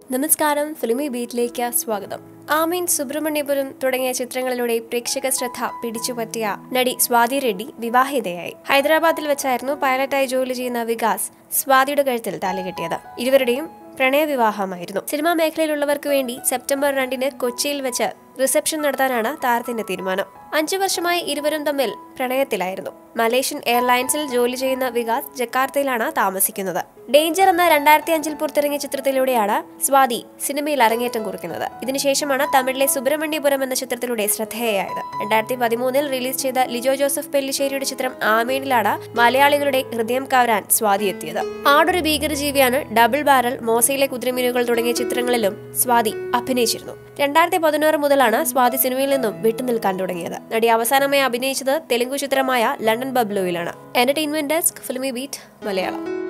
നമസ്കാരം ഫിലിമി ബീറ്റിലേക്ക് സ്വാഗതം ആമീൻ സുബ്രഹ്മണ്യപുരം തുടങ്ങിയ ചിത്രങ്ങളിലൂടെ പ്രേക്ഷക ശ്രദ്ധ പിടിച്ചുപറ്റിയ നടി സ്വാതി റെഡ്ഡി വിവാഹിതയായി ഹൈദരാബാദിൽ വെച്ചായിരുന്നു പൈലറ്റായി ജോലി ചെയ്യുന്ന വികാസ് സ്വാതിയുടെ കഴുത്തിൽ താലികെട്ടിയത് ഇരുവരുടെയും പ്രണയവിവാഹമായിരുന്നു സിനിമാ മേഖലയിലുള്ളവർക്ക് വേണ്ടി സെപ്റ്റംബർ രണ്ടിന് കൊച്ചിയിൽ വെച്ച് റിസപ്ഷൻ നടത്താനാണ് താരത്തിന്റെ തീരുമാനം അഞ്ചു വർഷമായി ഇരുവരും തമ്മിൽ പ്രണയത്തിലായിരുന്നു മലേഷ്യൻ എയർലൈൻസിൽ ജോലി ചെയ്യുന്ന വികാസ് ജക്കാർത്തയിലാണ് താമസിക്കുന്നത് ഡേഞ്ചർ എന്ന രണ്ടായിരത്തി അഞ്ചിൽ പുറത്തിറങ്ങിയ ചിത്രത്തിലൂടെയാണ് സ്വാതി സിനിമയിൽ അരങ്ങേറ്റം കുറിക്കുന്നത് ഇതിനുശേഷമാണ് തമിഴിലെ സുബ്രഹ്മണ്യപുരം എന്ന ചിത്രത്തിലൂടെ ശ്രദ്ധേയായത് രണ്ടായിരത്തി പതിമൂന്നിൽ റിലീസ് ചെയ്ത ലിജോ ജോസഫ് പെല്ലിശ്ശേരിയുടെ ചിത്രം ആമേനിലാണ് മലയാളികളുടെ ഹൃദയം കവരാൻ സ്വാതി എത്തിയത് ആടൊരു ഭീകരജീവിയാണ് ഡബിൾ ബാരൽ മോസയിലെ കുതിരമീനുകൾ തുടങ്ങിയ ചിത്രങ്ങളിലും സ്വാതി അഭിനയിച്ചിരുന്നു രണ്ടായിരത്തി പതിനോറ് മുതലാണ് സ്വാതി സിനിമയിൽ നിന്നും വിട്ടുനിൽക്കാൻ തുടങ്ങിയത് നടി അവസാനമായി അഭിനയിച്ചത് തെലുങ്കു ചിത്രമായ ലണ്ടൻ ബബ്ലോയിലാണ് entertainment desk Filmibeat Malayalam